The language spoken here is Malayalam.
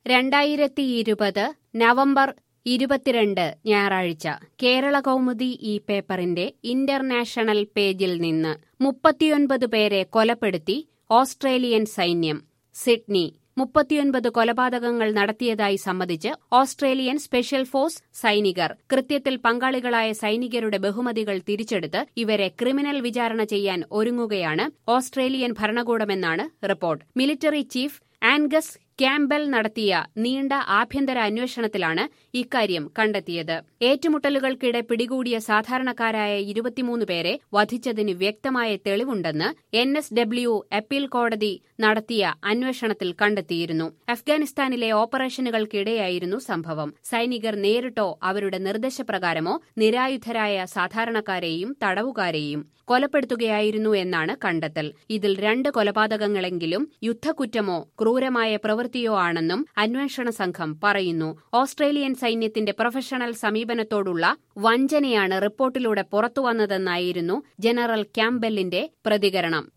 രണ്ടായിരത്തി ഇരുപത് നവംബർ ഇരുപത്തിരണ്ട് ഞായറാഴ്ച കേരള കൗമുദി ഈ പേപ്പറിന്റെ ഇന്റർനാഷണൽ പേജിൽ നിന്ന് മുപ്പത്തിയൊൻപത് പേരെ കൊലപ്പെടുത്തി ഓസ്ട്രേലിയൻ സൈന്യം സിഡ്നി മുപ്പത്തിയൊൻപത് കൊലപാതകങ്ങൾ നടത്തിയതായി സമ്മതിച്ച് ഓസ്ട്രേലിയൻ സ്പെഷ്യൽ ഫോഴ്സ് സൈനികർ കൃത്യത്തിൽ പങ്കാളികളായ സൈനികരുടെ ബഹുമതികൾ തിരിച്ചെടുത്ത് ഇവരെ ക്രിമിനൽ വിചാരണ ചെയ്യാൻ ഒരുങ്ങുകയാണ് ഓസ്ട്രേലിയൻ ഭരണകൂടമെന്നാണ് report military chief Angus Campbell നടത്തിയ നീണ്ട ആഭ്യന്തര അന്വേഷണത്തിലാണ് ഇക്കാര്യം കണ്ടെത്തിയത് ഏറ്റുമുട്ടലുകൾക്കിടെ പിടികൂടിയ സാധാരണക്കാരായ ഇരുപത്തിമൂന്ന് പേരെ വധിച്ചതിന് വ്യക്തമായ തെളിവുണ്ടെന്ന് എൻ എസ് ഡബ്ല്യു അപ്പീൽ കോടതി നടത്തിയ അന്വേഷണത്തിൽ കണ്ടെത്തിയിരുന്നു അഫ്ഗാനിസ്ഥാനിലെ ഓപ്പറേഷനുകൾക്കിടെയായിരുന്നു സംഭവം സൈനികർ നേരിട്ടോ അവരുടെ നിർദ്ദേശപ്രകാരമോ നിരായുധരായ സാധാരണക്കാരെയും തടവുകാരെയും കൊലപ്പെടുത്തുകയായിരുന്നു എന്നാണ് കണ്ടെത്തൽ ഇതിൽ രണ്ട് കൊലപാതകങ്ങളെങ്കിലും യുദ്ധക്കുറ്റമോ ക്രൂരമായ പ്രവൃത്തിയോ ആണെന്നും അന്വേഷണ സംഘം പറയുന്നു ഓസ്ട്രേലിയൻ സൈന്യത്തിന്റെ പ്രൊഫഷണൽ സമീപനത്തോടുള്ള വഞ്ചനയാണ് റിപ്പോർട്ടിലൂടെ പുറത്തുവന്നതെന്നായിരുന്നു ജനറൽ ക്യാമ്പബെല്ലിന്റെ പ്രതികരണം